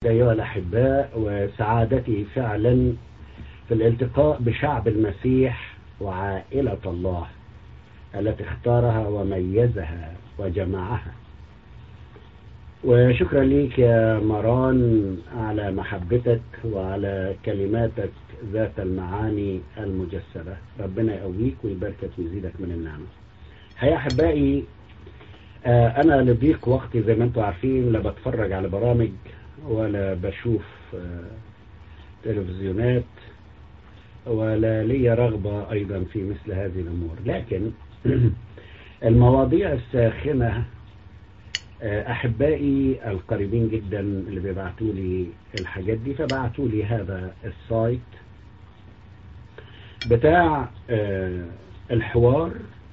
أيها الأحباء وسعادتي فعلا في الالتقاء بشعب المسيح وعائلة الله التي اختارها وميزها وجمعها وشكرا ليك يا مران على محبتك وعلى كلماتك ذات المعاني المجسدة ربنا يقويك ويباركك ويزيدك من النعمة هيا أحبائي أنا لضيق وقتي زي ما أنتم عارفين لا بتفرج على برامج ولا بشوف تلفزيونات ولا لي رغبة أيضا في مثل هذه الأمور لكن المواضيع الساخنة أحبائي القريبين جدا اللي بيبعتوا لي الحاجات دي فبعتوا لي هذا السايت بتاع الحوار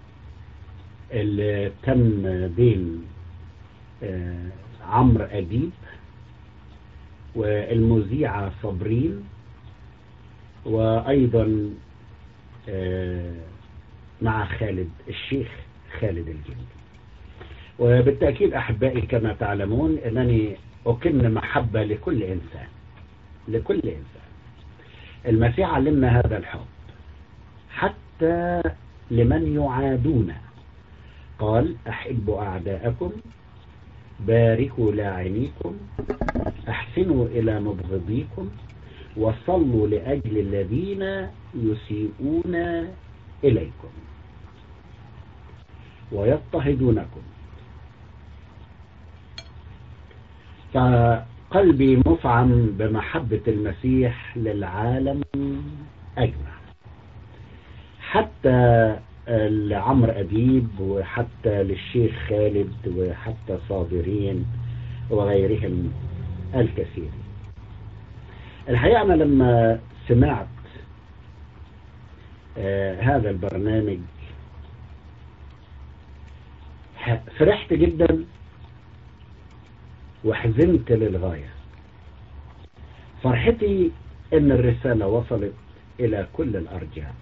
اللي تم بين عمرو أديب والمذيعة صابرين وأيضا مع خالد الشيخ خالد الجندي وبالتأكيد أحبائي كما تعلمون أنني أكن محبة لكل إنسان لكل إنسان المسيح علمنا هذا الحب حتى لمن يعادون قال أحبوا أعداءكم باركوا لاعنيكم أحسنوا إلى مبغضيكم وصلوا لأجل الذين يسيئون إليكم ويضطهدونكم فقلبي مفعم بمحبة المسيح للعالم أجمع حتى لعمر أديب وحتى للشيخ خالد وحتى صابرين وغيرهم الكثير الحقيقة أنا لما سمعت آه هذا البرنامج فرحت جدا وحزنت للغاية فرحتي ان الرسالة وصلت الى كل الارجاء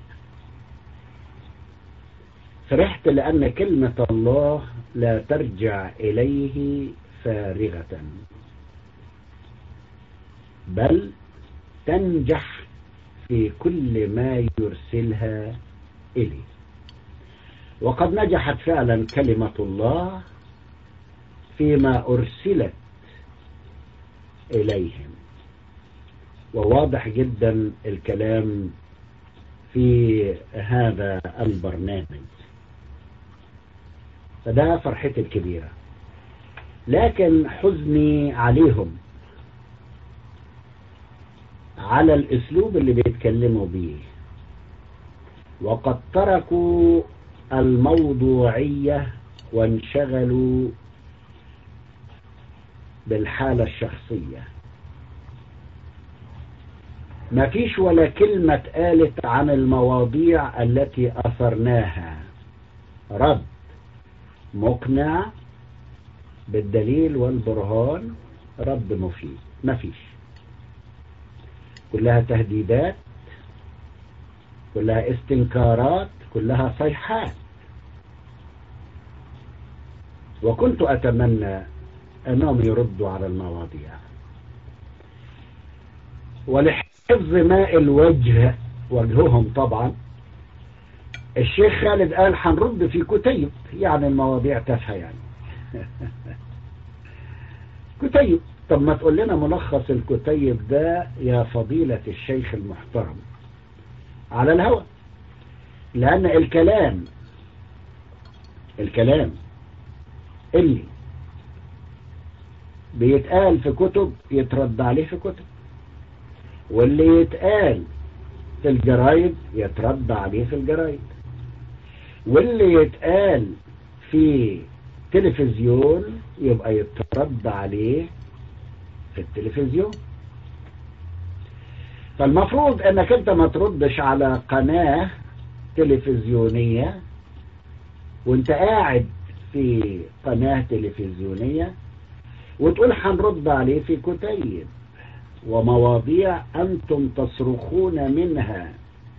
فرحت لان كلمة الله لا ترجع اليه فارغة بل تنجح في كل ما يرسلها إليه وقد نجحت فعلا كلمة الله فيما أرسلت إليهم وواضح جدا الكلام في هذا البرنامج فده فرحتي الكبيرة لكن حزني عليهم على الاسلوب اللي بيتكلموا بيه وقد تركوا الموضوعية وانشغلوا بالحالة الشخصية ما فيش ولا كلمة قالت عن المواضيع التي أثرناها رد مقنع بالدليل والبرهان رد مفيد ما فيش كلها تهديدات كلها استنكارات كلها صيحات وكنت أتمنى أنهم يردوا على المواضيع ولحفظ ماء الوجه وجههم طبعا الشيخ خالد قال هنرد في كتيب يعني المواضيع تافهه يعني كتيب طب ما تقول لنا ملخص الكتيب ده يا فضيلة الشيخ المحترم على الهوى لأن الكلام الكلام اللي بيتقال في كتب يترد عليه في كتب واللي يتقال في الجرايد يترد عليه في الجرايد واللي يتقال في تلفزيون يبقى يترد عليه في التلفزيون فالمفروض انك انت ما تردش على قناة تلفزيونية وانت قاعد في قناة تلفزيونية وتقول هنرد عليه في كتيب ومواضيع أنتم تصرخون منها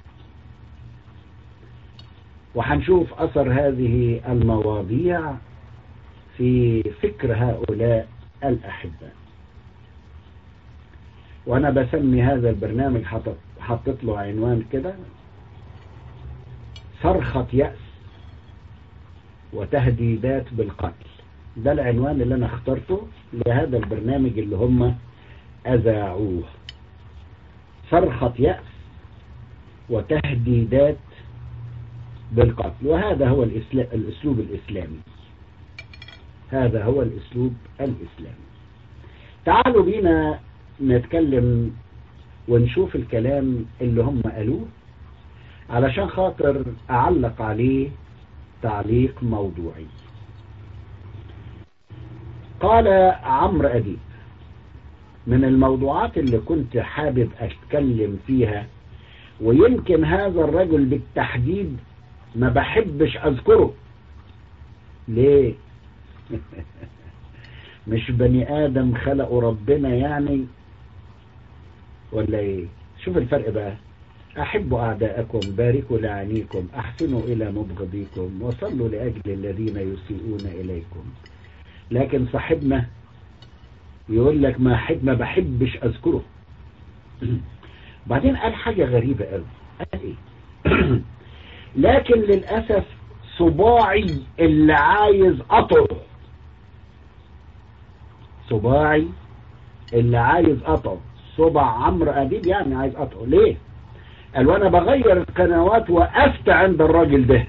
وحنشوف أثر هذه المواضيع في فكر هؤلاء الأحباء وانا بسمي هذا البرنامج حطت, حطت له عنوان كده صرخة يأس وتهديدات بالقتل ده العنوان اللي انا اخترته لهذا البرنامج اللي هم اذاعوه صرخة يأس وتهديدات بالقتل وهذا هو الاسلوب الاسلامي هذا هو الاسلوب الاسلامي تعالوا بينا نتكلم ونشوف الكلام اللي هم قالوه علشان خاطر اعلق عليه تعليق موضوعي قال عمرو أديب من الموضوعات اللي كنت حابب أتكلم فيها ويمكن هذا الرجل بالتحديد ما بحبش أذكره ليه مش بني آدم خلقه ربنا يعني ولا ايه شوف الفرق بقى أحبوا أعداءكم باركوا لعينيكم أحسنوا إلى مبغضيكم وصلوا لأجل الذين يسيئون إليكم لكن صاحبنا يقول لك ما حب ما بحبش أذكره بعدين قال حاجة غريبة قوي قال إيه لكن للأسف صباعي اللي عايز قطعه صباعي اللي عايز قطعه صبع عمرو أديب يعني عايز قطعه ليه قال وانا بغير القنوات وقفت عند الراجل ده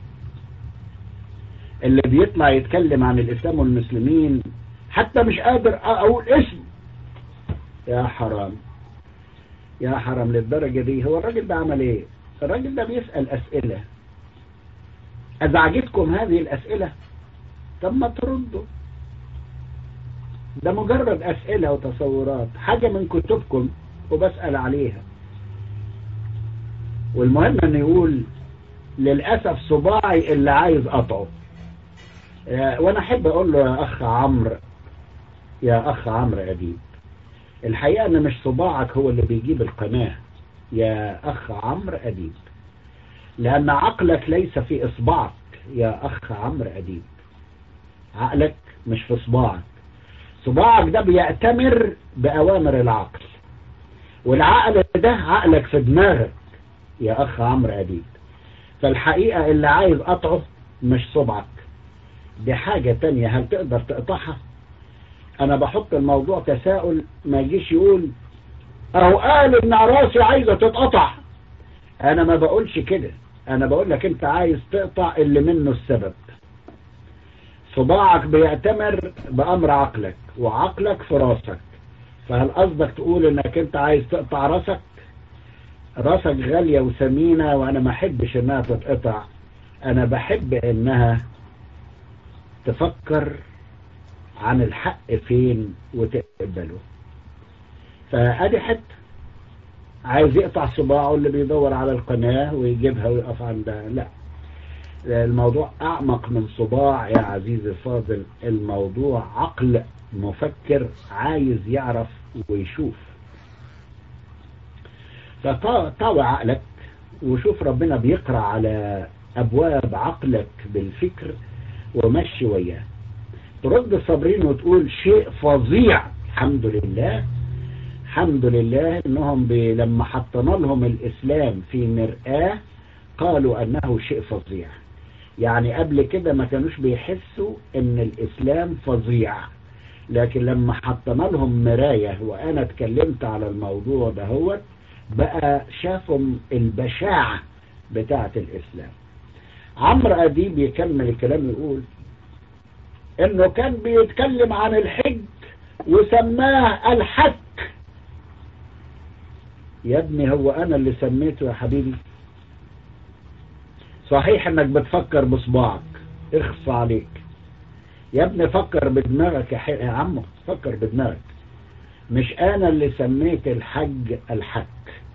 اللي بيطلع يتكلم عن الاسلام والمسلمين حتى مش قادر اقول اسم يا حرام يا حرام للدرجة دي هو الراجل ده عمل ايه الراجل ده بيسأل اسئلة ازعجتكم هذه الاسئلة طب ما تردوا ده مجرد اسئلة وتصورات حاجة من كتبكم وبسأل عليها والمهم انه يقول للأسف صباعي اللي عايز قطعه وانا احب اقول له يا اخ عمرو يا اخ عمرو اديب الحقيقة ان مش صباعك هو اللي بيجيب القناة يا اخ عمرو اديب لان عقلك ليس في اصبعك يا اخ عمرو اديب عقلك مش في صباعك صباعك ده بيأتمر بأوامر العقل والعقل ده عقلك في دماغك يا أخ عمرو أديب فالحقيقة اللي عايز قطعه مش صبعك دي حاجة تانية هل تقدر تقطعها أنا بحط الموضوع تساؤل ما يجيش يقول أهو قال إن راسي عايزة تتقطع أنا ما بقولش كده أنا بقول لك أنت عايز تقطع اللي منه السبب صباعك بيأتمر بأمر عقلك وعقلك في راسك فهل قصدك تقول انك انت عايز تقطع راسك راسك غالية وثمينة وانا ما احبش انها تتقطع انا بحب انها تفكر عن الحق فين وتقبله فادي حتى عايز يقطع صباعه اللي بيدور على القناة ويجيبها ويقف عندها لا الموضوع أعمق من صباع يا عزيزي الفاضل الموضوع عقل مفكر عايز يعرف ويشوف فطاوع عقلك وشوف ربنا بيقرأ على أبواب عقلك بالفكر ومشي وياه ترد صابرين وتقول شيء فظيع الحمد لله الحمد لله انهم لما حطنا لهم الاسلام في مرآة قالوا انه شيء فظيع يعني قبل كده ما كانوش بيحسوا ان الاسلام فظيع لكن لما حطنا لهم مراية وانا اتكلمت على الموضوع ده هو بقى شافوا البشاعة بتاعة الاسلام عمرو اديب يكمل الكلام يقول انه كان بيتكلم عن الحج وسماه الحك يا ابني هو انا اللي سميته يا حبيبي صحيح انك بتفكر بصباعك اخص عليك يا ابني فكر بدماغك يا, يا عمو فكر بدماغك مش انا اللي سميت الحج الحك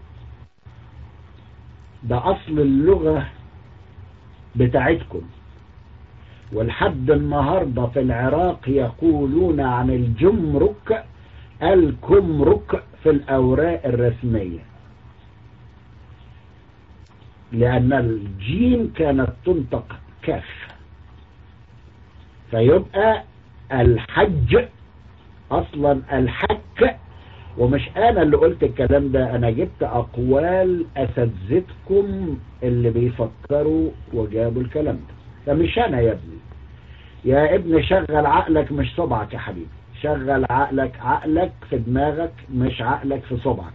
ده اصل اللغة بتاعتكم ولحد النهاردة في العراق يقولون عن الجمرك الكمرك في الأوراق الرسمية لأن الجيم كانت تنطق كاف فيبقى الحج أصلا الحك ومش انا اللي قلت الكلام ده انا جبت اقوال اساتذتكم اللي بيفكروا وجابوا الكلام ده فمش انا يا ابني يا ابني شغل عقلك مش صبعك يا حبيبي شغل عقلك عقلك في دماغك مش عقلك في صبعك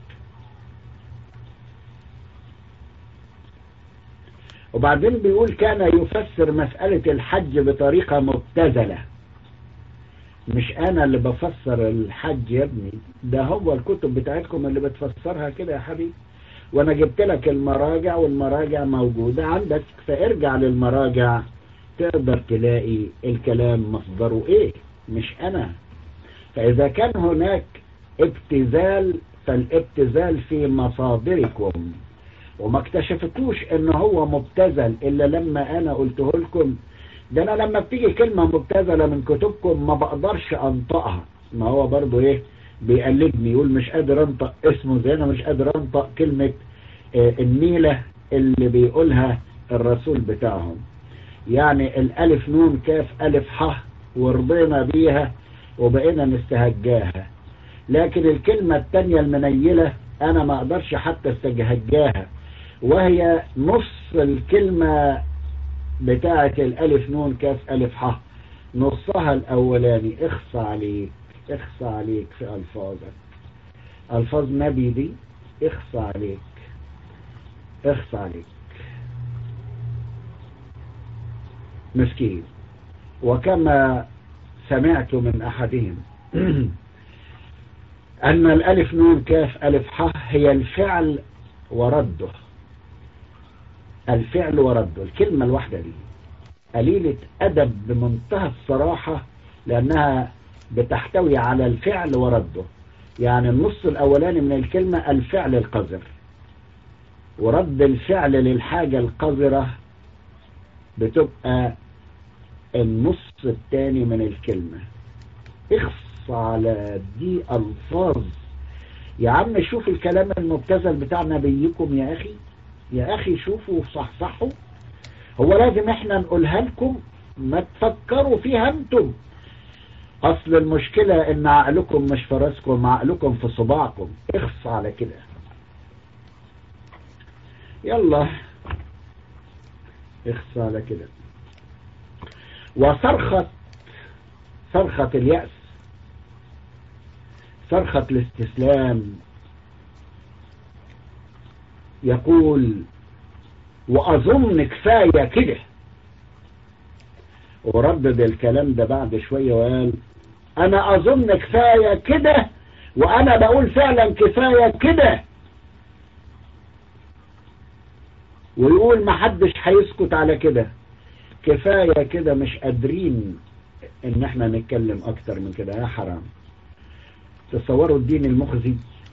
وبعدين بيقول كان يفسر مسألة الحج بطريقة مبتذلة مش انا اللي بفسر الحج يا ابني ده هو الكتب بتاعتكم اللي بتفسرها كده يا حبيبي وانا جبت لك المراجع والمراجع موجودة عندك فارجع للمراجع تقدر تلاقي الكلام مصدره ايه مش انا فاذا كان هناك ابتذال فالابتذال في مصادركم وما اكتشفتوش ان هو مبتذل الا لما انا قلته لكم ده انا لما بتيجي كلمة مبتذلة من كتبكم ما بقدرش انطقها ما هو برضو ايه بيقلدني يقول مش قادر انطق اسمه زي انا مش قادر انطق كلمة اه النيلة اللي بيقولها الرسول بتاعهم يعني الالف نون كاف الف ح ورضينا بيها وبقينا نستهجاها لكن الكلمة التانية المنيلة انا ما اقدرش حتى استهجاها وهي نص الكلمة بتاعة الالف نون كاف الف ح نصها الاولاني اخصى عليك اخصى عليك في الفاظك الفاظ نبي دي اخصى عليك اخصى عليك مسكين وكما سمعت من احدهم ان الالف نون كاف الف ح هي الفعل ورده الفعل ورده الكلمة الواحدة دي قليلة أدب بمنتهى الصراحة لأنها بتحتوي على الفعل ورده يعني النص الأولاني من الكلمة الفعل القذر ورد الفعل للحاجة القذرة بتبقى النص الثاني من الكلمة اخص على دي ألفاظ يا عم شوف الكلام المبتذل بتاع نبيكم يا أخي يا أخي شوفوا صحصحوا هو لازم احنا نقولها لكم ما تفكروا فيها انتم اصل المشكلة ان عقلكم مش في راسكم عقلكم في صباعكم اخص على كده يلا اخص على كده وصرخة صرخة اليأس صرخة الاستسلام يقول وأظن كفاية كده وردد الكلام ده بعد شوية وقال أنا أظن كفاية كده وأنا بقول فعلا كفاية كده ويقول محدش هيسكت على كده كفاية كده مش قادرين ان احنا نتكلم اكتر من كده يا حرام تصوروا الدين المخزي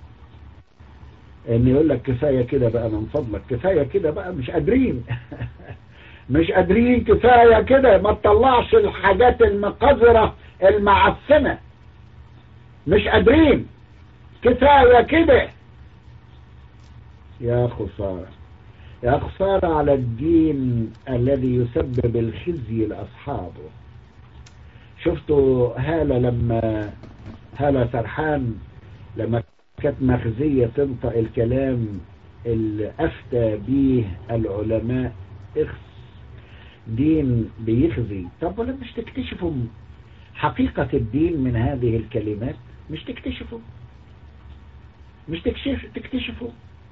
ان يقول لك كفاية كده بقى من فضلك كفاية كده بقى مش قادرين مش قادرين كفاية كده ما تطلعش الحاجات المقذرة المعفنة مش قادرين كفاية كده يا خسارة يا خسارة على الدين الذي يسبب الخزي لأصحابه شفتوا هالة لما هالة سرحان لما كانت مخزية تنطق الكلام اللي أفتى به العلماء اخس دين بيخزي طب ولا مش تكتشفوا حقيقة الدين من هذه الكلمات مش تكتشفوا مش تكشف تكتشفوا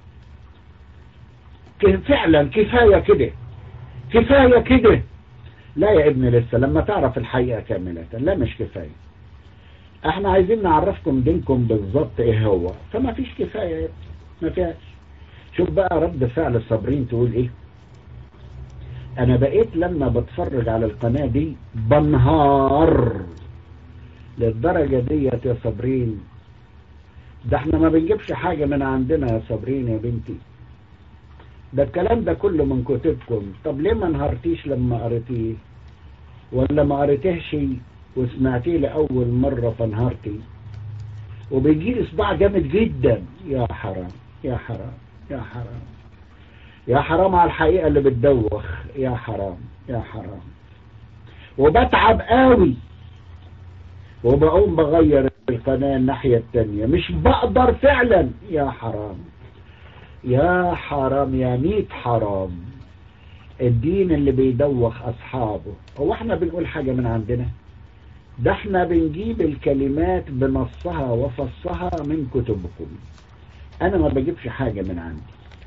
فعلا كفاية كده كفاية كده لا يا ابني لسه لما تعرف الحقيقة كاملة لا مش كفاية احنا عايزين نعرفكم دينكم بالظبط ايه هو فما فيش كفاية ما فيهاش شوف بقى رد فعل صابرين تقول ايه انا بقيت لما بتفرج على القناة دي بنهار للدرجة ديت يا صابرين ده احنا ما بنجيبش حاجة من عندنا يا صابرين يا بنتي ده الكلام ده كله من كتبكم طب ليه ما انهارتيش لما قريتيه ولا ما قريتهش وسمعتيه لأول مرة فانهارتي وبيجي لي صداع جامد جدا يا حرام يا حرام يا حرام يا حرام على الحقيقة اللي بتدوخ يا حرام يا حرام وبتعب قوي وبقوم بغير القناة الناحية التانية مش بقدر فعلا يا حرام يا حرام يا ميت حرام الدين اللي بيدوخ أصحابه هو احنا بنقول حاجة من عندنا ده احنا بنجيب الكلمات بنصها وفصها من كتبكم انا ما بجيبش حاجة من عندي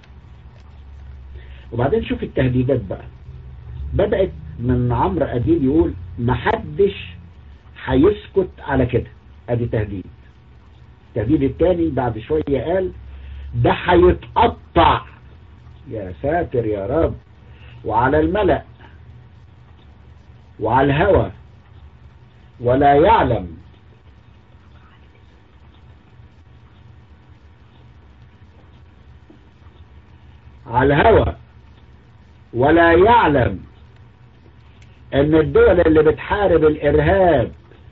وبعدين شوف التهديدات بقى بدأت من عمرو أديب يقول محدش هيسكت على كده ادي تهديد التهديد التاني بعد شوية قال ده هيتقطع يا ساتر يا رب وعلى الملأ وعلى الهوى ولا يعلم على الهوى ولا يعلم ان الدول اللي بتحارب الارهاب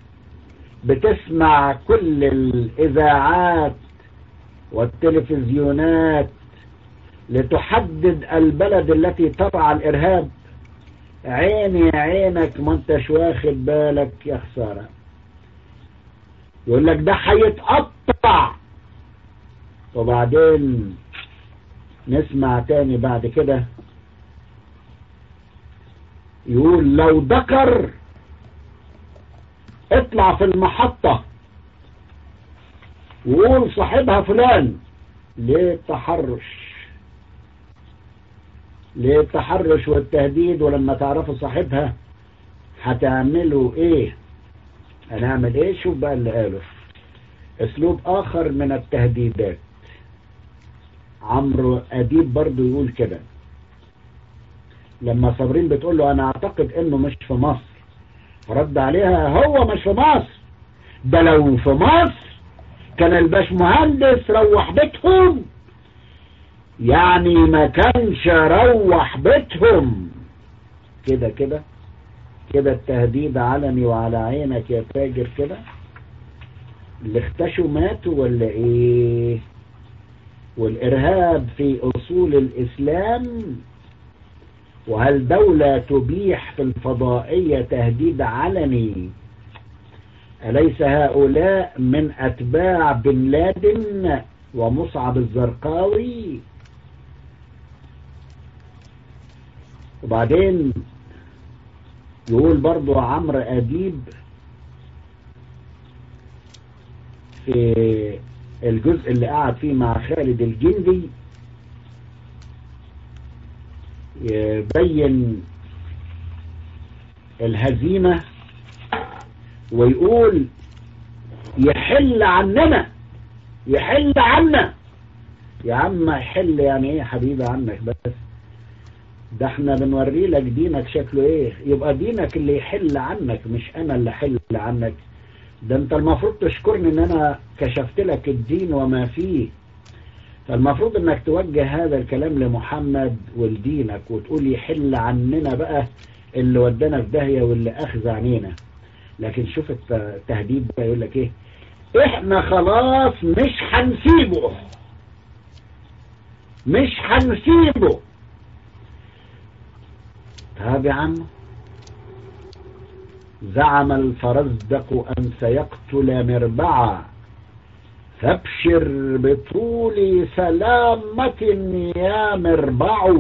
بتسمع كل الاذاعات والتلفزيونات لتحدد البلد التي ترعى الارهاب عيني عينك ما انتش واخد بالك يا خسارة يقول لك ده هيتقطع وبعدين نسمع تاني بعد كده يقول لو ذكر اطلع في المحطة وقول صاحبها فلان ليه التحرش ليه التحرش والتهديد ولما تعرفوا صاحبها هتعملوا ايه هنعمل ايه شوف بقى اللي قاله اسلوب اخر من التهديدات عمرو اديب برضو يقول كده لما صابرين بتقول له انا اعتقد انه مش في مصر رد عليها هو مش في مصر ده لو في مصر كان الباش مهندس روح بيتهم يعني ما كانش روح بيتهم كده كده كده التهديد علني وعلى عينك يا تاجر كده اللي اختشوا ماتوا ولا ايه والارهاب في اصول الاسلام وهل دولة تبيح في الفضائية تهديد علني أليس هؤلاء من أتباع بن لادن ومصعب الزرقاوي وبعدين يقول برضو عمرو أديب في الجزء اللي قعد فيه مع خالد الجندي يبين الهزيمة ويقول يحل عننا يحل عنا يا عم يحل يعني ايه حبيبي عنك بس ده احنا بنوري لك دينك شكله ايه يبقى دينك اللي يحل عنك مش انا اللي حل عنك ده انت المفروض تشكرني ان انا كشفت لك الدين وما فيه فالمفروض انك توجه هذا الكلام لمحمد ولدينك وتقول يحل عننا بقى اللي ودانا في داهية واللي اخذ عنينا لكن شوف التهديد بقى يقول لك ايه احنا خلاص مش هنسيبه مش هنسيبه طب يا عم زعم الفرزدق أن سيقتل مربعا فابشر بطول سلامة يا مربع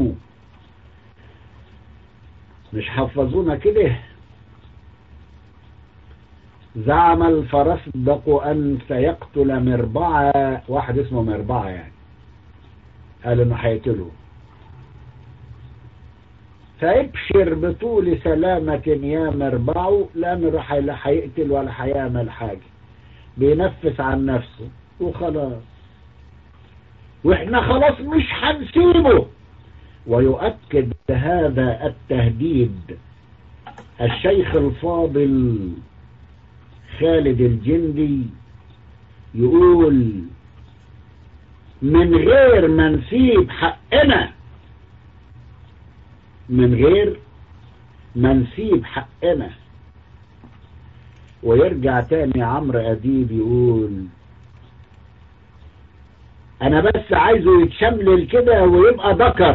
مش حفظونا كده زعم الفرزدق أن سيقتل مربعا واحد اسمه مربعا يعني قال انه هيقتله فابشر بطول سلامة يا مربع لأنه لا هيقتل ولا هيعمل حاجة بينفس عن نفسه وخلاص واحنا خلاص مش هنسيبه ويؤكد هذا التهديد الشيخ الفاضل خالد الجندي يقول من غير ما نسيب حقنا من غير ما نسيب حقنا ويرجع تاني عمرو أديب يقول أنا بس عايزه يتشملل كده ويبقى ذكر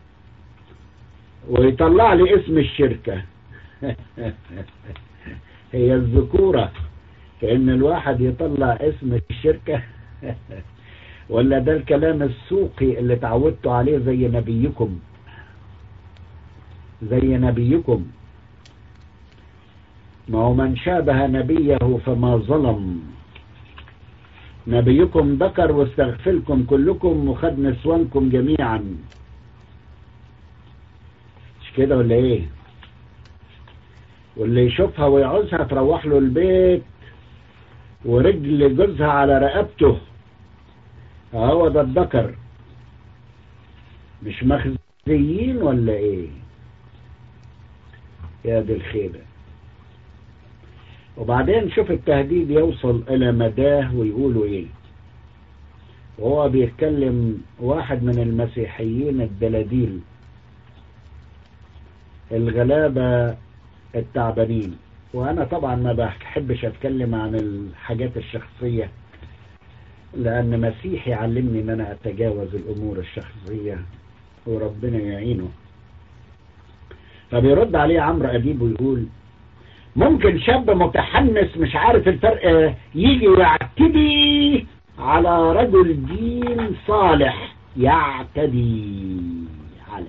ويطلع لي اسم الشركة هي الذكورة كأن الواحد يطلع اسم الشركة ولا ده الكلام السوقي اللي تعودتوا عليه زي نبيكم زي نبيكم ما هو من شابه نبيه فما ظلم نبيكم ذكر واستغفلكم كلكم وخد نسوانكم جميعا مش كده ولا ايه واللي يشوفها ويعوزها تروح له البيت ورجل جوزها على رقبته هو ده الذكر مش مخزيين ولا ايه يا دي الخيبة وبعدين شوف التهديد يوصل الى مداه ويقولوا ايه وهو بيتكلم واحد من المسيحيين الدلاديل الغلابة التعبانين وانا طبعا ما بحبش اتكلم عن الحاجات الشخصية لان مسيحي علمني ان انا اتجاوز الامور الشخصية وربنا يعينه فبيرد عليه عمرو اديب ويقول ممكن شاب متحمس مش عارف الفرق يجي ويعتدي على رجل دين صالح يعتدي على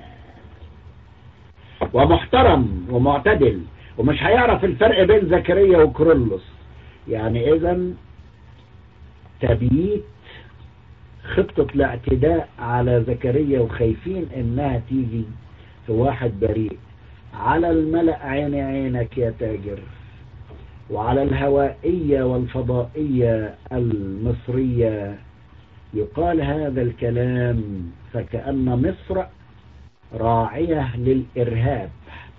ومحترم ومعتدل ومش هيعرف الفرق بين زكريا وكرولوس يعني اذا تبييت خطة الاعتداء على زكريا وخايفين انها تيجي في واحد بريء على الملأ عين عينك يا تاجر وعلى الهوائية والفضائية المصرية يقال هذا الكلام فكأن مصر راعية للإرهاب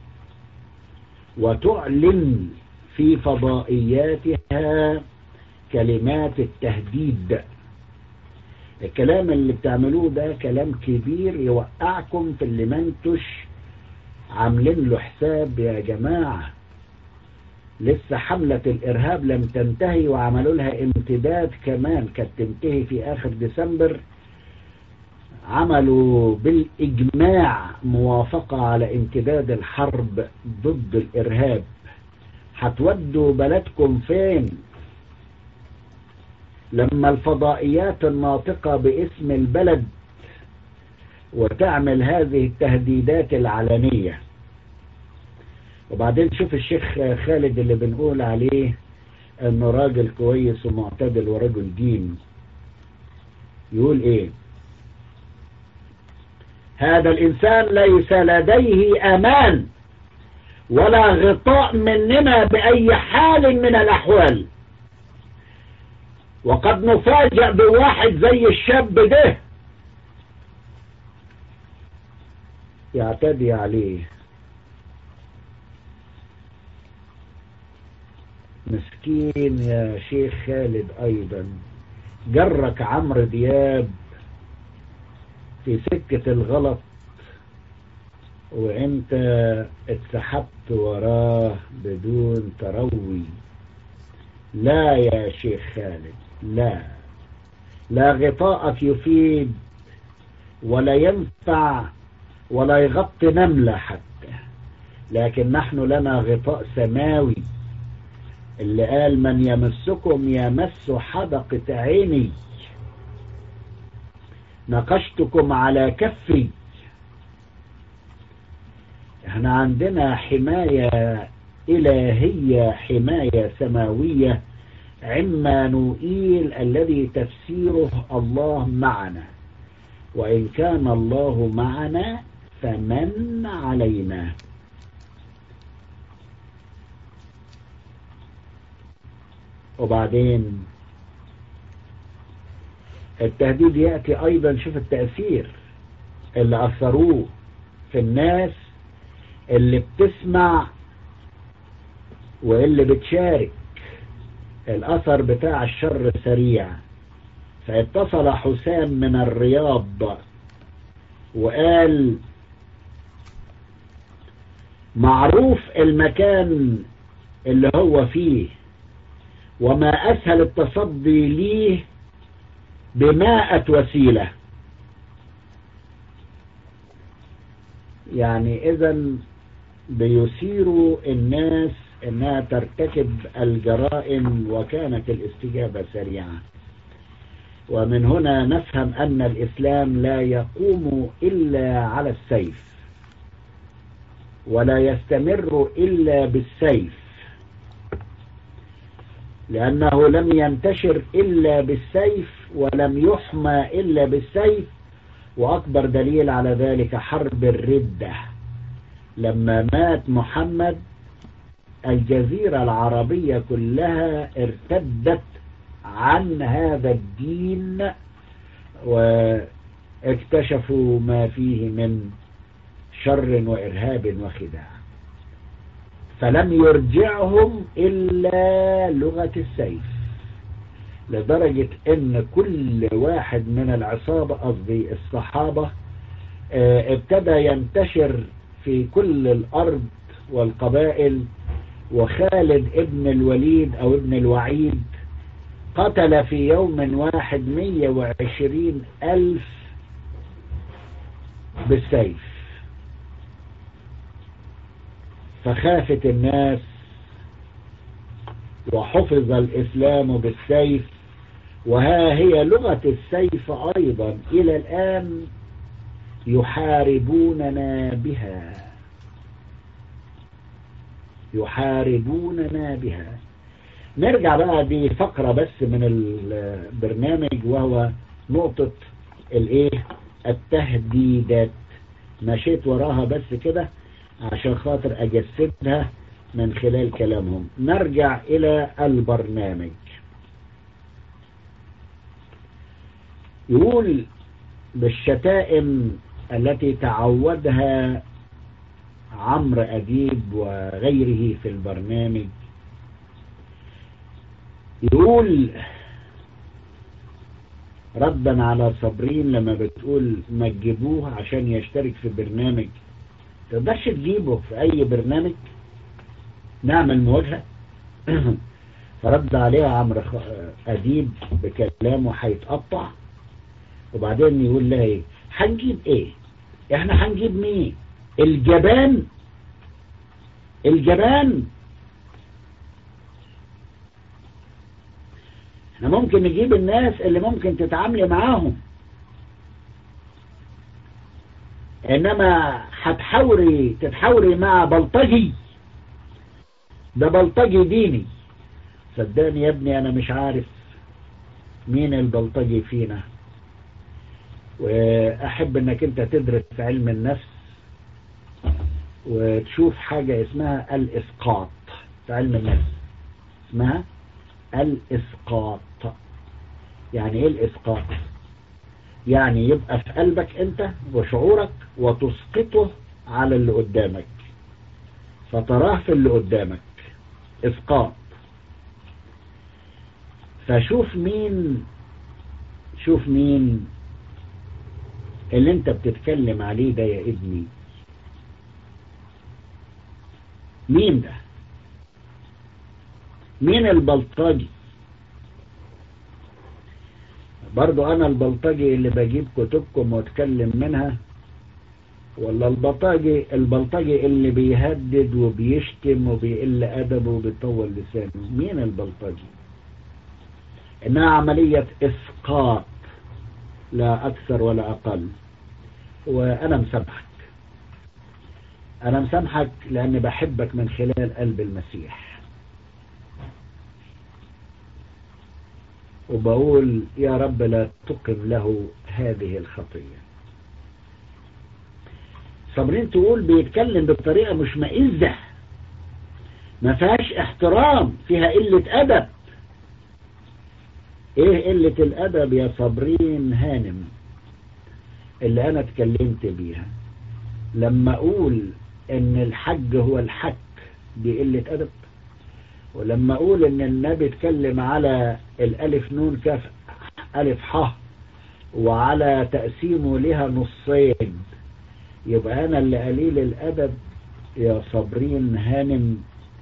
وتعلن في فضائياتها كلمات التهديد الكلام اللي بتعملوه ده كلام كبير يوقعكم في اللي ما انتوش عاملين له حساب يا جماعة لسه حملة الإرهاب لم تنتهي وعملوا لها امتداد كمان كانت تنتهي في آخر ديسمبر عملوا بالإجماع موافقة على امتداد الحرب ضد الإرهاب هتودوا بلدكم فين لما الفضائيات الناطقة باسم البلد وتعمل هذه التهديدات العلنية وبعدين شوف الشيخ خالد اللي بنقول عليه انه راجل كويس ومعتدل ورجل دين يقول ايه هذا الانسان ليس لديه امان ولا غطاء مننا باي حال من الاحوال وقد نفاجأ بواحد زي الشاب ده يعتدي عليه مسكين يا شيخ خالد ايضا جرك عمرو دياب في سكة الغلط وانت اتسحبت وراه بدون تروي لا يا شيخ خالد لا لا غطاءك يفيد ولا ينفع ولا يغطي نملة حتى لكن نحن لنا غطاء سماوي اللي قال من يمسكم يمس حدقة عيني نقشتكم على كفي احنا عندنا حماية إلهية حماية سماوية عمانوئيل الذي تفسيره الله معنا وإن كان الله معنا فمن علينا وبعدين التهديد يأتي أيضا شوف التأثير اللي أثروه في الناس اللي بتسمع واللي بتشارك الأثر بتاع الشر سريع فاتصل حسام من الرياض وقال معروف المكان اللي هو فيه وما أسهل التصدي ليه بمائة وسيلة يعني إذا بيثيروا الناس انها ترتكب الجرائم وكانت الاستجابة سريعة ومن هنا نفهم ان الاسلام لا يقوم الا على السيف ولا يستمر الا بالسيف لانه لم ينتشر الا بالسيف ولم يحمى الا بالسيف واكبر دليل على ذلك حرب الردة لما مات محمد الجزيرة العربية كلها ارتدت عن هذا الدين واكتشفوا ما فيه من شر وإرهاب وخداع فلم يرجعهم إلا لغة السيف لدرجة ان كل واحد من العصابة قصدي الصحابة ابتدى ينتشر في كل الارض والقبائل وخالد ابن الوليد او ابن الوعيد قتل في يوم واحد مية وعشرين الف بالسيف فخافت الناس وحفظ الإسلام بالسيف وها هي لغة السيف أيضا إلى الآن يحاربوننا بها يحاربوننا بها نرجع بقى دي فقرة بس من البرنامج وهو نقطة الايه التهديدات مشيت وراها بس كده عشان خاطر اجسدها من خلال كلامهم نرجع الى البرنامج يقول بالشتائم التي تعودها عمرو أديب وغيره في البرنامج يقول ردا على صابرين لما بتقول ما تجيبوه عشان يشترك في برنامج تقدرش تجيبه في اي برنامج نعمل مواجهة فرد عليها عمرو أديب بكلامه هيتقطع وبعدين يقول لها ايه هنجيب ايه احنا هنجيب مين الجبان الجبان احنا ممكن نجيب الناس اللي ممكن تتعاملي معاهم انما هتحاوري تتحاوري مع بلطجي ده بلطجي ديني صدقني يا ابني انا مش عارف مين البلطجي فينا واحب انك انت تدرس في علم النفس وتشوف حاجة اسمها الاسقاط في علم النفس اسمها الاسقاط يعني ايه الاسقاط يعني يبقى في قلبك انت وشعورك وتسقطه على اللي قدامك فتراه في اللي قدامك اسقاط فشوف مين شوف مين اللي انت بتتكلم عليه ده يا ابني مين ده مين البلطجي برضو انا البلطجي اللي بجيب كتبكم واتكلم منها ولا البلطجي البلطجي اللي بيهدد وبيشتم وبيقل ادبه وبيطول لسانه مين البلطجي انها عملية اسقاط لا اكثر ولا اقل وانا مسامحك انا مسامحك لاني بحبك من خلال قلب المسيح وبقول يا رب لا تقم له هذه الخطية صابرين تقول بيتكلم بطريقة مش مئزة ما فيهاش احترام فيها قلة أدب ايه قلة الأدب يا صابرين هانم اللي أنا اتكلمت بيها لما أقول إن الحج هو الحك دي قلة أدب ولما أقول إن النبي اتكلم على الألف نون كاف ألف ح وعلى تقسيمه لها نصين يبقى أنا اللي قليل الأدب يا صابرين هانم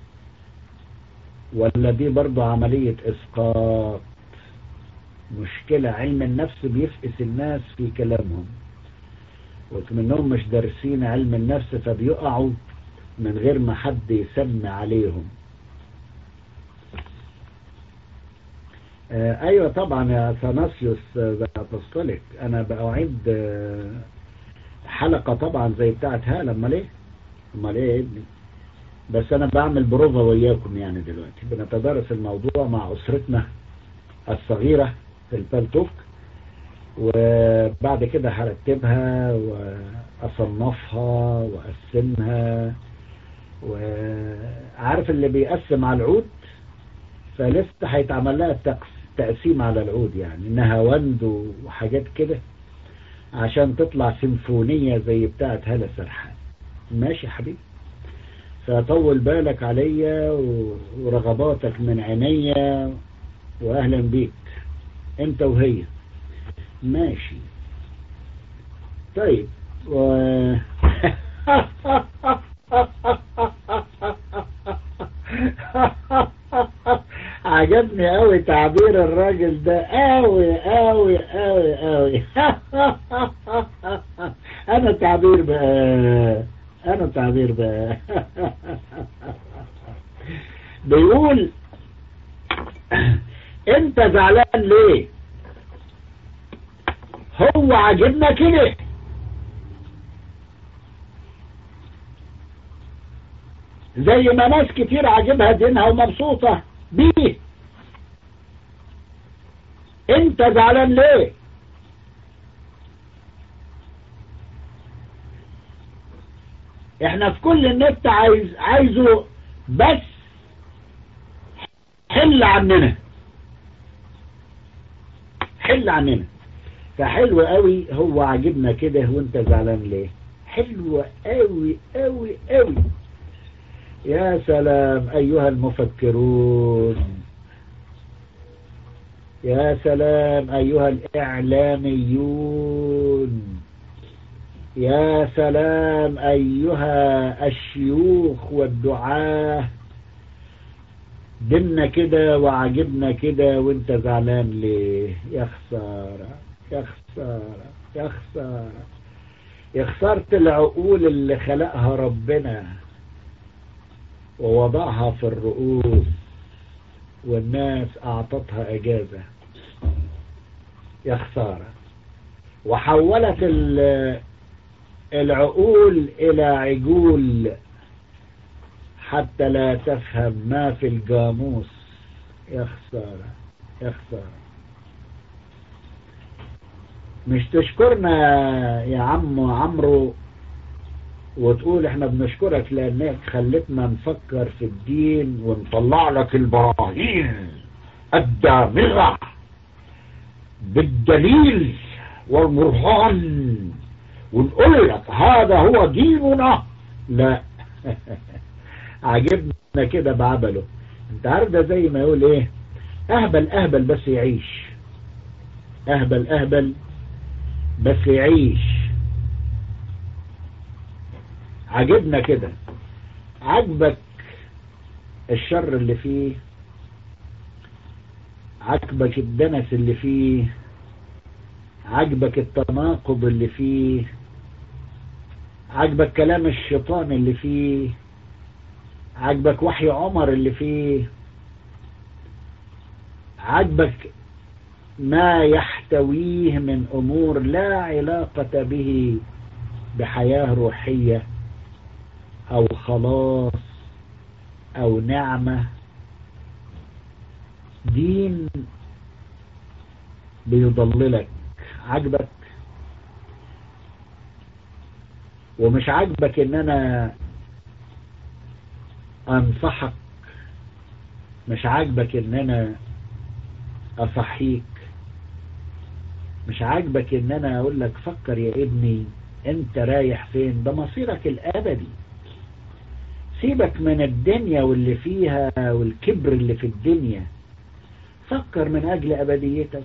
ولا دي برضه عملية إسقاط مشكلة علم النفس بيفقس الناس في كلامهم وكمنهم مش دارسين علم النفس فبيقعوا من غير ما حد يسمي عليهم آه ايوه طبعا يا ثاناسيوس ذا ابوستوليك انا بأعيد آه حلقة طبعا زي بتاعت هالة امال ايه امال ايه يا ابني بس انا بعمل بروفا وياكم يعني دلوقتي بنتدارس الموضوع مع اسرتنا الصغيرة في البالتوك وبعد كده هرتبها واصنفها واقسمها وعارف اللي بيقسم على العود فلسه هيتعمل لها تقسيم على العود يعني نهاوند وحاجات كده عشان تطلع سيمفونية زي بتاعت هالة سرحان ماشي يا حبيبي فطول بالك عليا ورغباتك من عينيا واهلا بيك انت وهي ماشي طيب و... عجبني قوي تعبير الراجل ده قوي قوي قوي قوي انا تعبير بقى انا تعبير بقى بيقول انت زعلان ليه هو عجبنا كده زي ما ناس كتير عجبها دينها ومبسوطة بيه انت زعلان ليه احنا في كل النت عايز عايزه بس حل عننا حل عننا فحلو قوي هو عاجبنا كده وانت زعلان ليه حلو قوي قوي قوي يا سلام ايها المفكرون يا سلام ايها الاعلاميون يا سلام ايها الشيوخ والدعاه دمنا كده وعجبنا كده وانت زعلان ليه يا خسارة يا خسارة يا خسارة يا خسارة العقول اللي خلقها ربنا ووضعها في الرؤوس والناس اعطتها اجازة يا خسارة وحولت العقول الى عجول حتى لا تفهم ما في القاموس يا خسارة يا خسارة مش تشكرنا يا عم عمرو وتقول احنا بنشكرك لانك خلتنا نفكر في الدين ونطلع لك البراهين الدامغة بالدليل والبرهان ونقول لك هذا هو ديننا لا عجبنا كده بعبله انت عارف ده زي ما يقول ايه اهبل اهبل بس يعيش اهبل اهبل بس يعيش عجبنا كده عجبك الشر اللي فيه عجبك الدنس اللي فيه عجبك التناقض اللي فيه عجبك كلام الشيطان اللي فيه عجبك وحي عمر اللي فيه عجبك ما يحتويه من أمور لا علاقة به بحياة روحية أو خلاص أو نعمة دين بيضللك عجبك ومش عجبك ان انا انصحك مش عاجبك ان انا اصحيك مش عاجبك ان انا اقول لك فكر يا ابني انت رايح فين ده مصيرك الابدي سيبك من الدنيا واللي فيها والكبر اللي في الدنيا فكر من اجل ابديتك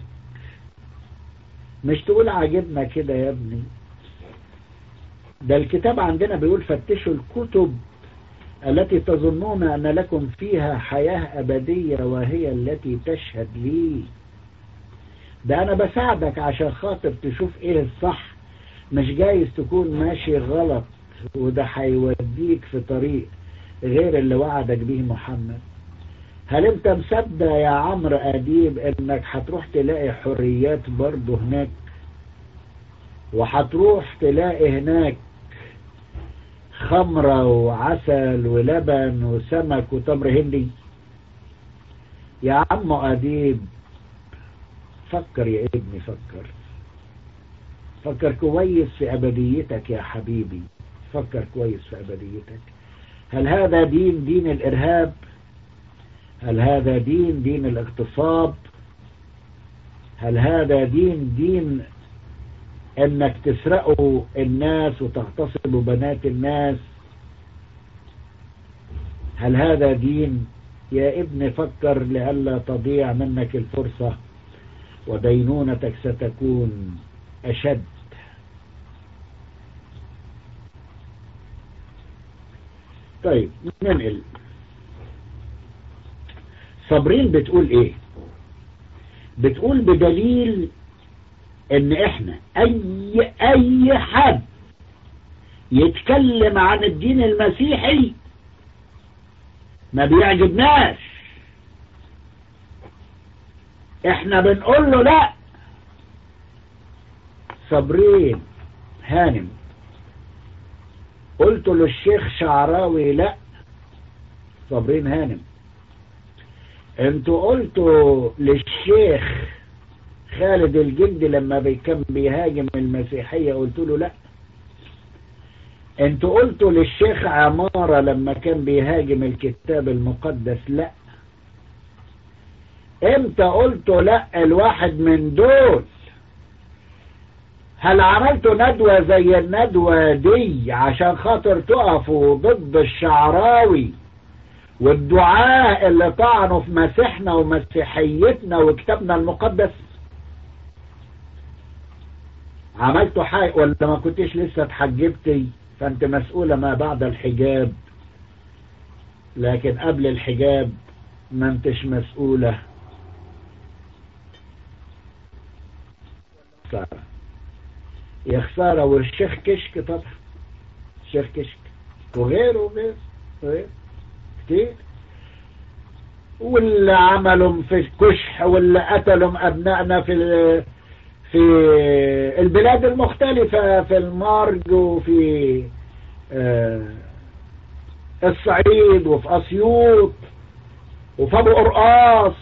مش تقول عاجبنا كده يا ابني ده الكتاب عندنا بيقول فتشوا الكتب التي تظنون أن لكم فيها حياة أبدية وهي التي تشهد لي ده أنا بساعدك عشان خاطر تشوف إيه الصح مش جايز تكون ماشي غلط وده هيوديك في طريق غير اللي وعدك به محمد هل انت مصدق يا عمرو اديب انك هتروح تلاقي حريات برضه هناك وهتروح تلاقي هناك خمرة وعسل ولبن وسمك وتمر هندي يا عم أديب فكر يا ابني فكر فكر كويس في أبديتك يا حبيبي فكر كويس في أبديتك هل هذا دين دين الإرهاب هل هذا دين دين الاغتصاب هل هذا دين دين انك تسرقوا الناس وتغتصبوا بنات الناس هل هذا دين يا ابن فكر لئلا تضيع منك الفرصة ودينونتك ستكون أشد طيب ننقل صابرين بتقول ايه بتقول بدليل ان احنا اي اي حد يتكلم عن الدين المسيحي ما بيعجبناش احنا بنقول له لا صابرين هانم قلت للشيخ شعراوي لا صابرين هانم انتوا قلتوا للشيخ خالد الجندي لما كان بيهاجم المسيحية قلت له لا انتوا قلتوا للشيخ عمارة لما كان بيهاجم الكتاب المقدس لا امتى قلتوا لا الواحد من دول هل عملتوا ندوة زي الندوة دي عشان خاطر تقفوا ضد الشعراوي والدعاء اللي طعنوا في مسيحنا ومسيحيتنا وكتابنا المقدس عملتوا حاجة ولا ما كنتش لسه اتحجبتي فانت مسؤولة ما بعد الحجاب لكن قبل الحجاب ما انتش مسؤولة خسارة يا خسارة والشيخ كشك طبعا الشيخ كشك وغيره وغيره وغيره كتير واللي عملهم في الكشح واللي قتلهم أبنائنا في في البلاد المختلفة في المارج وفي الصعيد وفي أسيوط وفي أبو قرقاص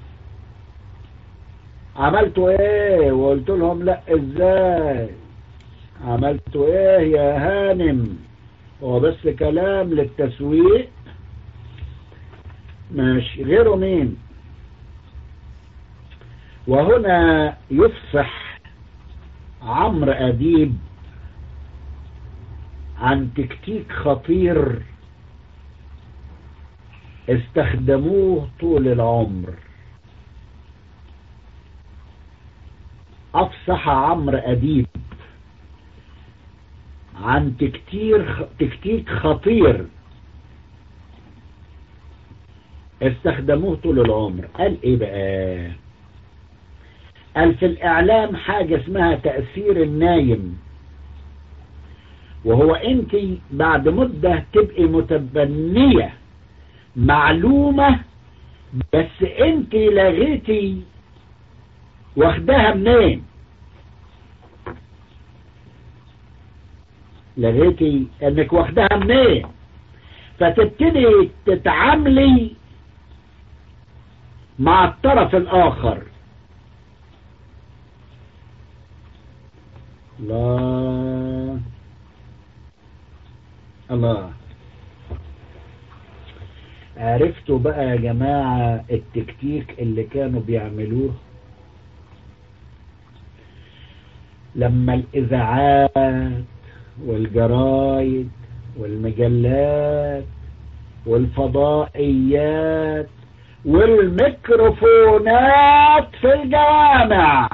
عملتوا ايه وقلت لهم لا ازاي عملتوا ايه يا هانم هو بس كلام للتسويق ماشي غيره مين وهنا يفصح عمرو أديب عن تكتيك خطير استخدموه طول العمر أفصح عمرو أديب عن تكتير تكتيك خطير استخدموه طول العمر قال ايه بقى قال في الاعلام حاجة اسمها تأثير النايم وهو انت بعد مدة تبقي متبنية معلومة بس انت لغيتي واخدها منين لغيتي انك واخدها منين فتبتدي تتعاملي مع الطرف الاخر الله الله عرفتوا بقى يا جماعة التكتيك اللي كانوا بيعملوه لما الإذاعات والجرايد والمجلات والفضائيات والميكروفونات في الجوامع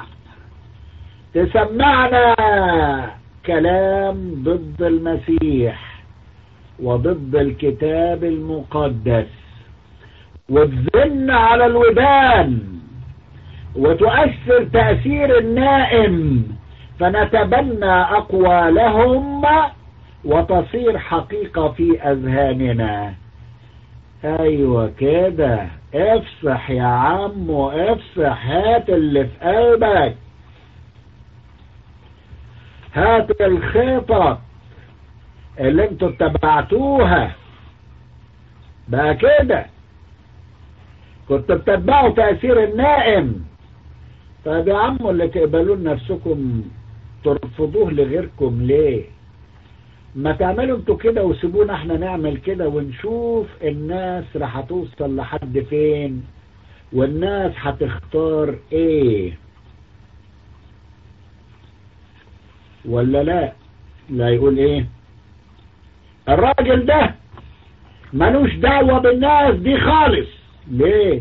تسمعنا كلام ضد المسيح وضد الكتاب المقدس وتزن على الودان وتؤثر تأثير النائم فنتبنى أقوالهم وتصير حقيقة في أذهاننا أيوة كده افصح يا عم افصح هات اللي في قلبك هات الخطط اللي انتوا اتبعتوها بقى كده كنتوا بتتبعوا تأثير النائم طيب يا عم اللي تقبلون نفسكم ترفضوه لغيركم ليه ما تعملوا انتوا كده وسيبونا احنا نعمل كده ونشوف الناس راح توصل لحد فين والناس هتختار ايه ولا لا لا يقول ايه الراجل ده ملوش دعوة بالناس دي خالص ليه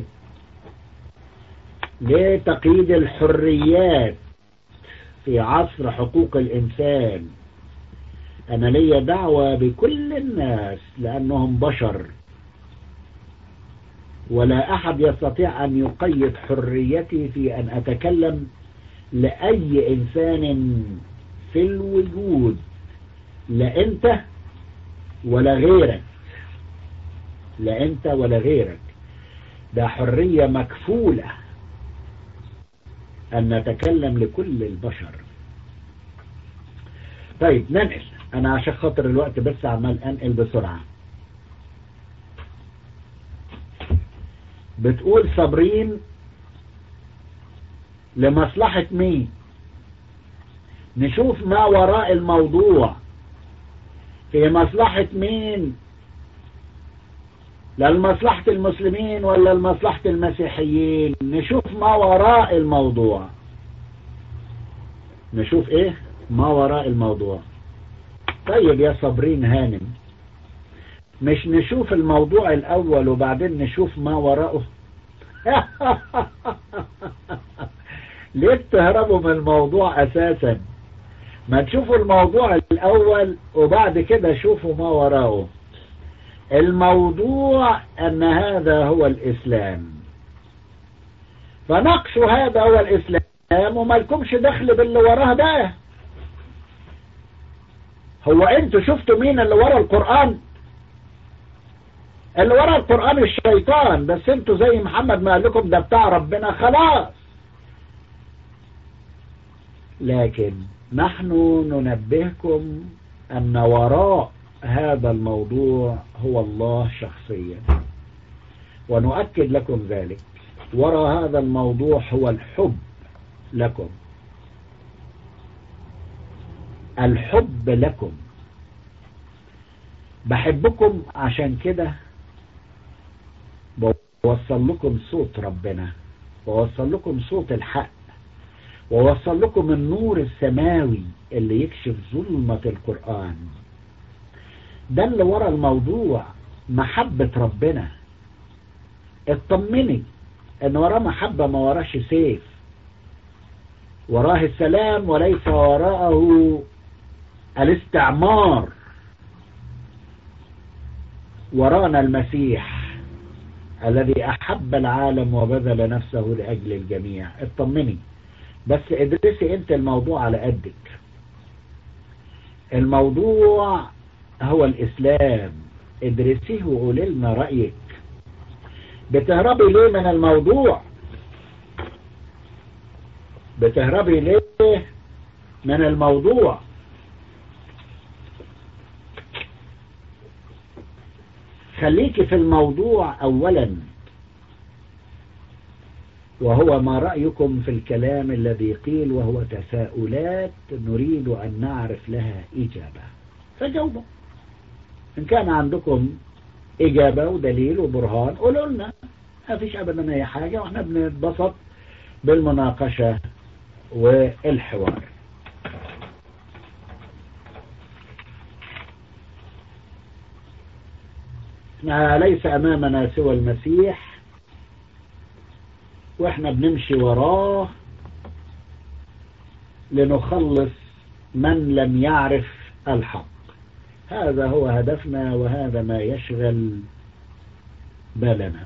ليه تقييد الحريات في عصر حقوق الإنسان أنا لي دعوة بكل الناس لأنهم بشر ولا أحد يستطيع أن يقيد حريتي في أن أتكلم لأي إنسان في الوجود لا أنت ولا غيرك لا أنت ولا غيرك ده حرية مكفولة أن نتكلم لكل البشر طيب ننقل أنا عشان خاطر الوقت بس عمال أنقل بسرعة بتقول صابرين لمصلحة مين نشوف ما وراء الموضوع في مصلحة مين لمصلحة المسلمين ولا لمصلحة المسيحيين نشوف ما وراء الموضوع نشوف ايه ما وراء الموضوع طيب يا صابرين هانم مش نشوف الموضوع الاول وبعدين نشوف ما وراءه ليه بتهربوا من الموضوع اساسا ما تشوفوا الموضوع الاول وبعد كده شوفوا ما وراءه الموضوع ان هذا هو الاسلام فنقشوا هذا هو الاسلام وما لكمش دخل باللي وراه ده هو انتوا شفتوا مين اللي ورا القرآن اللي ورا القرآن الشيطان بس انتوا زي محمد ما قال لكم ده بتاع ربنا خلاص لكن نحن ننبهكم ان وراء هذا الموضوع هو الله شخصيا ونؤكد لكم ذلك وراء هذا الموضوع هو الحب لكم الحب لكم بحبكم عشان كده بوصل لكم صوت ربنا بوصل لكم صوت الحق ووصل لكم النور السماوي اللي يكشف ظلمة القرآن ده اللي ورا الموضوع محبة ربنا اطمني ان وراه محبة ما وراش سيف وراه السلام وليس وراءه الاستعمار ورانا المسيح الذي أحب العالم وبذل نفسه لأجل الجميع اطمني بس ادرسي انت الموضوع على قدك الموضوع هو الإسلام ادرسيه وقولي لنا رأيك بتهربي ليه من الموضوع بتهربي ليه من الموضوع خليكي في الموضوع أولا وهو ما رأيكم في الكلام الذي قيل وهو تساؤلات نريد أن نعرف لها إجابة فجاوبوا إن كان عندكم إجابة ودليل وبرهان قولوا لنا ما فيش أبدا أي حاجة وإحنا بنتبسط بالمناقشة والحوار ما ليس أمامنا سوى المسيح وإحنا بنمشي وراه لنخلص من لم يعرف الحق هذا هو هدفنا وهذا ما يشغل بالنا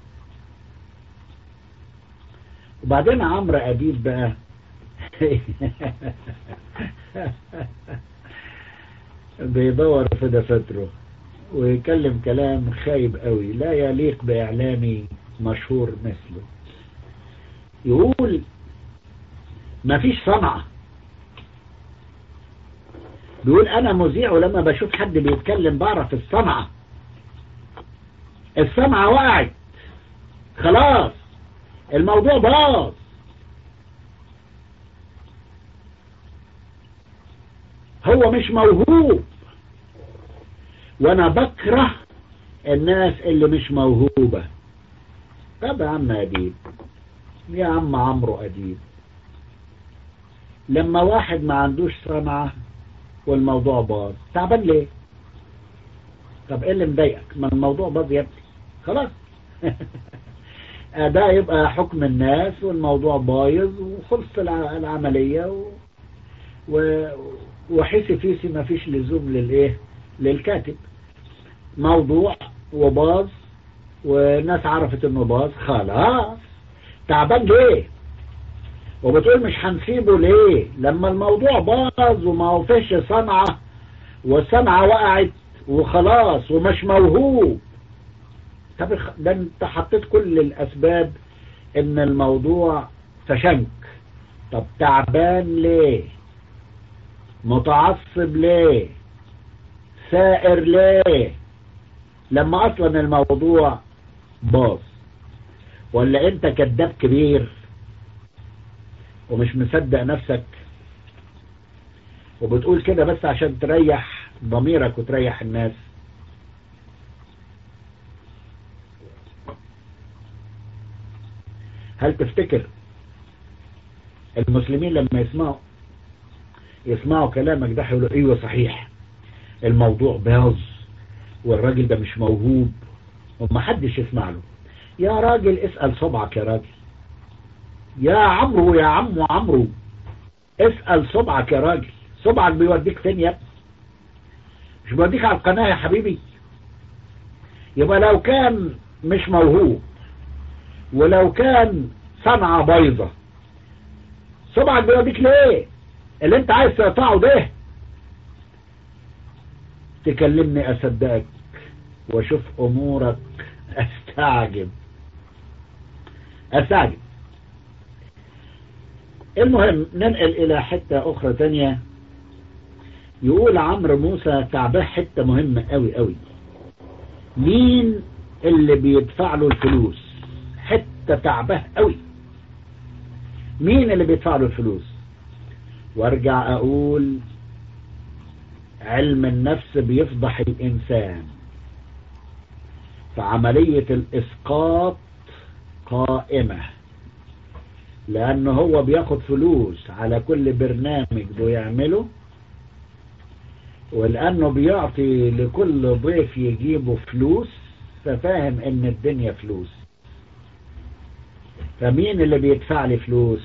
وبعدين عمرو أديب بقى بيدور في دفاتره ويكلم كلام خايب قوي لا يليق بإعلامي مشهور مثله يقول ما فيش صنعة بيقول انا مذيع ولما بشوف حد بيتكلم بعرف الصنعة الصنعة وقعت خلاص الموضوع باظ هو مش موهوب وانا بكره الناس اللي مش موهوبة طب يا عم أديب يا عم عمرو أديب لما واحد ما عندوش صنعة والموضوع باظ تعبان ليه طب ايه اللي مضايقك ما الموضوع باظ يا ابني خلاص ده يبقى حكم الناس والموضوع بايظ وخلص العملية و... و... وحسي فيسي ما فيش لزوم للايه للكاتب موضوع وباظ والناس عرفت انه باظ خلاص تعبان ليه وبتقول مش هنسيبه ليه لما الموضوع باظ وما هو فيش صنعة والصنعة وقعت وخلاص ومش موهوب طب ده انت حطيت كل الاسباب ان الموضوع فشنك طب تعبان ليه متعصب ليه سائر ليه لما اصلا الموضوع باظ ولا انت كذاب كبير ومش مصدق نفسك وبتقول كده بس عشان تريح ضميرك وتريح الناس هل تفتكر المسلمين لما يسمعوا يسمعوا كلامك ده هيقولوا ايوه صحيح الموضوع باظ والراجل ده مش موهوب ومحدش يسمع له يا راجل اسأل صبعك يا راجل يا عمرو يا عمو عمرو اسأل صبعك يا راجل صبعك بيوديك فين يا ابني مش بيوديك على القناة يا حبيبي يبقى لو كان مش موهوب ولو كان صنعة بيضة صبعك بيوديك ليه اللي انت عايز تقطعه ده تكلمني اصدقك واشوف امورك استعجب استعجب المهم ننقل الى حتة اخرى تانية يقول عمرو موسى تعباه حتة مهمة قوي قوي مين اللي بيدفع له الفلوس حتة تعباه قوي مين اللي بيدفع له الفلوس وارجع اقول علم النفس بيفضح الانسان فعملية الاسقاط قائمة لانه هو بياخد فلوس على كل برنامج بيعمله ولانه بيعطي لكل ضيف يجيبه فلوس ففاهم ان الدنيا فلوس فمين اللي بيدفع لي فلوس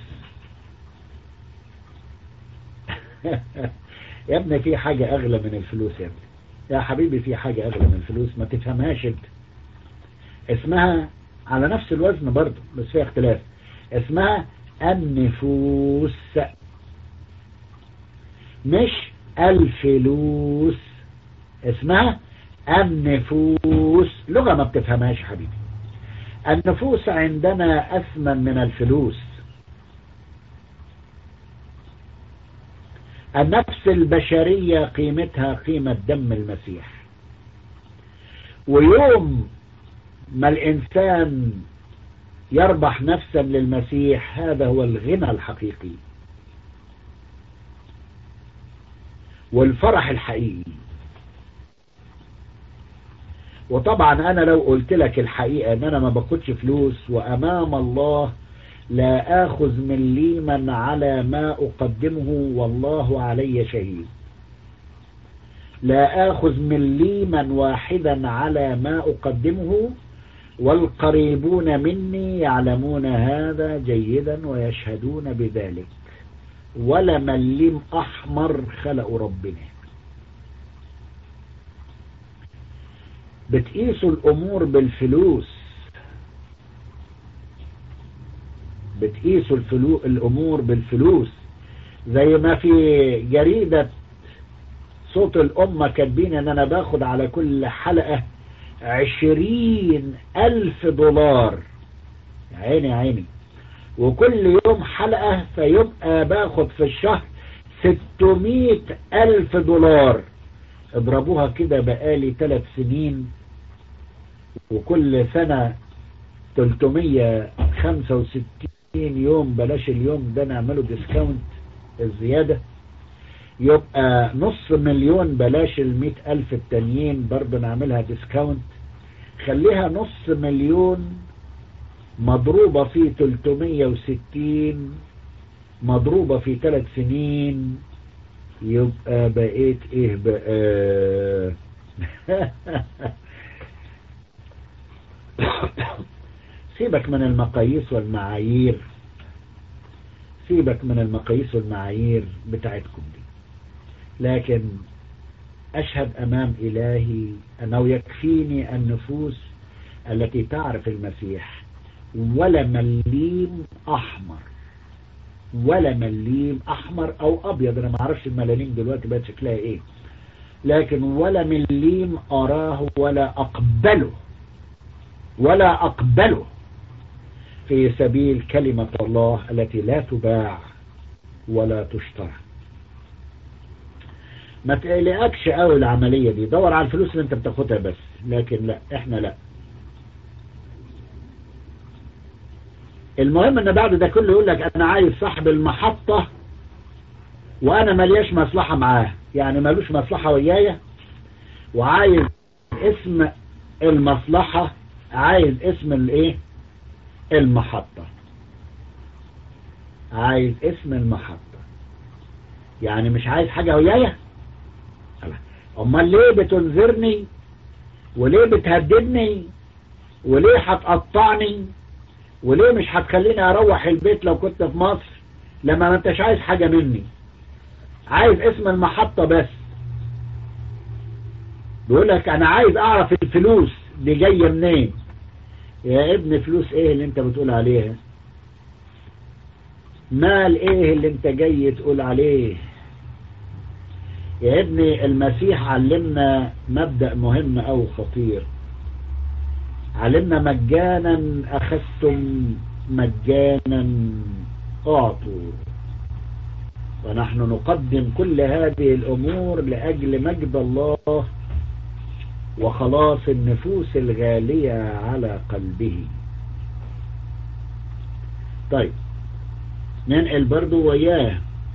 يا ابني في حاجة اغلى من الفلوس يا ابني يا حبيبي في حاجة اغلى من الفلوس ما تفهمهاش انت اسمها على نفس الوزن برضه بس فيها اختلاف اسمها النفوس مش الفلوس اسمها النفوس لغة ما بتفهمهاش حبيبي النفوس عندنا أثمن من الفلوس النفس البشرية قيمتها قيمة دم المسيح ويوم ما الإنسان يربح نفسا للمسيح هذا هو الغنى الحقيقي والفرح الحقيقي وطبعا انا لو قلت لك الحقيقة ان انا ما باخدش فلوس وامام الله لا اخذ مليما على ما اقدمه والله علي شهيد لا اخذ مليما واحدا على ما اقدمه والقريبون مني يعلمون هذا جيدا ويشهدون بذلك ولا مليم احمر خلقوا ربنا بتقيسوا الامور بالفلوس بتقيسوا الفلو... الامور بالفلوس زي ما في جريدة صوت الامة كاتبين ان انا باخد على كل حلقة عشرين الف دولار عيني عيني وكل يوم حلقة فيبقى باخد في الشهر 600 ألف دولار اضربوها كده بقالي ثلاث سنين وكل سنة 365 يوم بلاش اليوم ده نعمله ديسكاونت الزيادة يبقى نص مليون بلاش المئة ألف التانيين برضه نعملها ديسكاونت خليها نص مليون مضروبة في 360 مضروبة في ثلاث سنين يبقى بقيت ايه بقى سيبك من المقاييس والمعايير سيبك من المقاييس والمعايير بتاعتكم دي لكن أشهد أمام إلهي أنه يكفيني النفوس التي تعرف المسيح ولا مليم أحمر ولا مليم أحمر أو أبيض أنا ما أعرفش الملاليم دلوقتي بقت شكلها إيه لكن ولا مليم أراه ولا أقبله ولا أقبله في سبيل كلمة الله التي لا تباع ولا تشترى ما تقلقكش قوي العملية دي دور على الفلوس اللي انت بتاخدها بس لكن لا احنا لا المهم ان بعد ده كله يقول لك انا عايز صاحب المحطة وانا ملياش مصلحة معاه يعني ملوش مصلحة ويايا وعايز اسم المصلحة عايز اسم الايه المحطة عايز اسم المحطة يعني مش عايز حاجة ويايا امال ليه بتنذرني وليه بتهددني وليه هتقطعني وليه مش هتخليني اروح البيت لو كنت في مصر لما ما انتش عايز حاجة مني عايز اسم المحطة بس بيقول لك انا عايز اعرف الفلوس دي جاية منين يا ابن فلوس ايه اللي انت بتقول عليها مال ايه اللي انت جاي تقول عليه يا ابني المسيح علمنا مبدأ مهم او خطير علمنا مجانا اخذتم مجانا اعطوا ونحن نقدم كل هذه الامور لاجل مجد الله وخلاص النفوس الغالية على قلبه طيب ننقل برضو وياه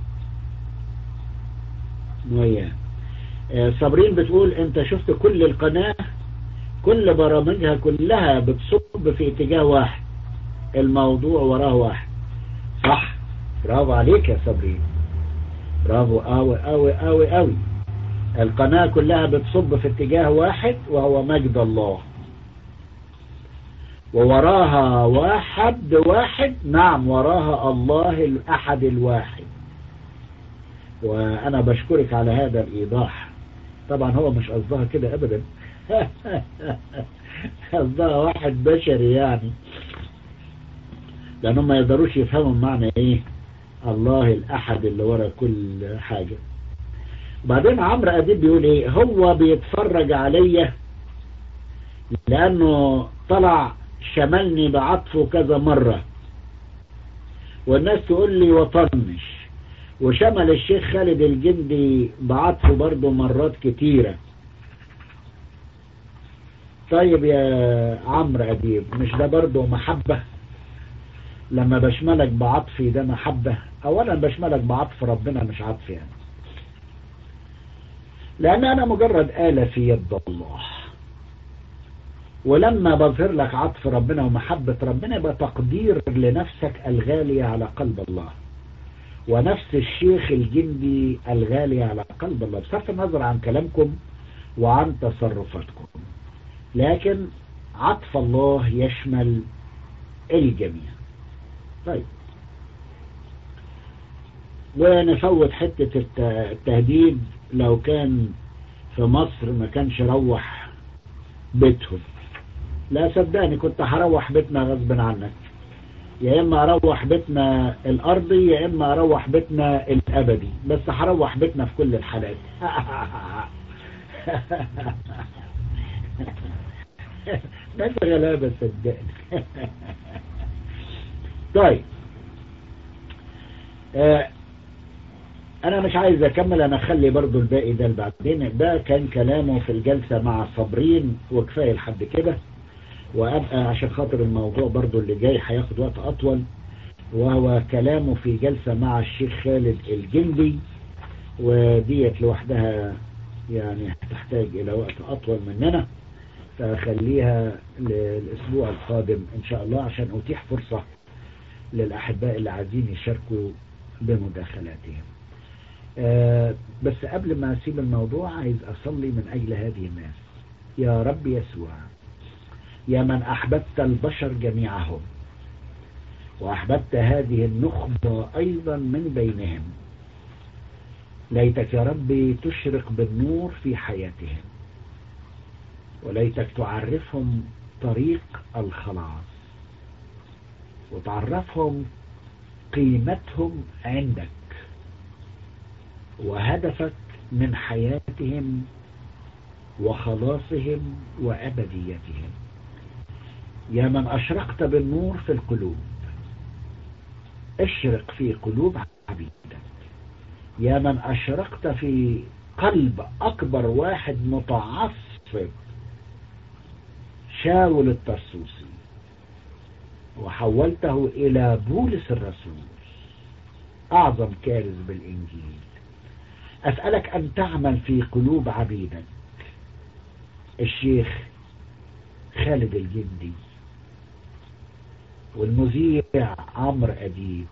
وياه صابرين بتقول انت شفت كل القناة كل برامجها كلها بتصب في اتجاه واحد الموضوع وراه واحد صح برافو عليك يا صابرين برافو قوي قوي قوي قوي القناة كلها بتصب في اتجاه واحد وهو مجد الله ووراها واحد واحد نعم وراها الله الأحد الواحد وأنا بشكرك على هذا الإيضاح طبعا هو مش قصدها كده أبدا قصدها واحد بشري يعني لأنهم ما يقدروش يفهموا معنى إيه الله الأحد اللي ورا كل حاجة بعدين عمرو أديب بيقول إيه هو بيتفرج عليا لأنه طلع شملني بعطفه كذا مرة والناس تقول لي وطنش وشمل الشيخ خالد الجندي بعطفه برضه مرات كتيرة طيب يا عمرو أديب مش ده برضه محبة لما بشملك بعطفي ده محبة اولا بشملك بعطف ربنا مش عطف يعني لان انا مجرد آلة في يد الله ولما بظهر لك عطف ربنا ومحبة ربنا يبقى تقدير لنفسك الغالية على قلب الله ونفس الشيخ الجندي الغالي على قلب الله بصرف النظر عن كلامكم وعن تصرفاتكم لكن عطف الله يشمل الجميع طيب ونفوت حتة التهديد لو كان في مصر ما كانش روح بيتهم لا صدقني كنت هروح بيتنا غصب عنك يا اما اروح بيتنا الارضي يا اما اروح بيتنا الابدي بس هروح بيتنا في كل الحالات ناس غلابة صدقني طيب آه انا مش عايز اكمل انا اخلي برضو الباقي ده بعدين ده كان كلامه في الجلسة مع صابرين وكفاية لحد كده وابقى عشان خاطر الموضوع برضو اللي جاي هياخد وقت اطول وهو كلامه في جلسة مع الشيخ خالد الجندي وديت لوحدها يعني هتحتاج الى وقت اطول مننا فخليها للاسبوع القادم ان شاء الله عشان اتيح فرصة للاحباء اللي عايزين يشاركوا بمداخلاتهم أه بس قبل ما اسيب الموضوع عايز اصلي من اجل هذه الناس يا رب يسوع يا من احببت البشر جميعهم واحببت هذه النخبة ايضا من بينهم ليتك يا رب تشرق بالنور في حياتهم وليتك تعرفهم طريق الخلاص وتعرفهم قيمتهم عندك وهدفك من حياتهم وخلاصهم وأبديتهم يا من أشرقت بالنور في القلوب اشرق في قلوب عبيدك يا من أشرقت في قلب أكبر واحد متعصب شاول الترسوسي وحولته إلى بولس الرسول أعظم كارث بالإنجيل أسألك أن تعمل في قلوب عبيدك الشيخ خالد الجندي والمذيع عمرو أديب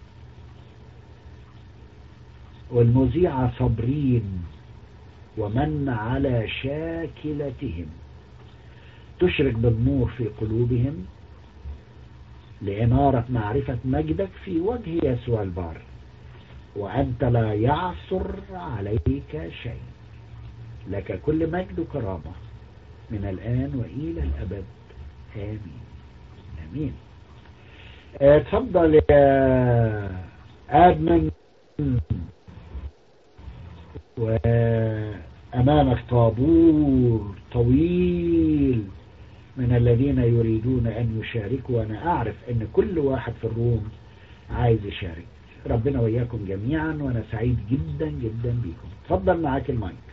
والمذيعة صبرين ومن على شاكلتهم تشرك بالنور في قلوبهم لإنارة معرفة مجدك في وجه يسوع البار وأنت لا يعصر عليك شيء لك كل مجد وكرامة من الآن وإلى الأبد آمين آمين اتفضل يا آدمن وأمامك طابور طويل من الذين يريدون أن يشاركوا وأنا أعرف أن كل واحد في الروم عايز يشارك ربنا وإياكم جميعا وأنا سعيد جدا جدا بكم تفضل معاك المايك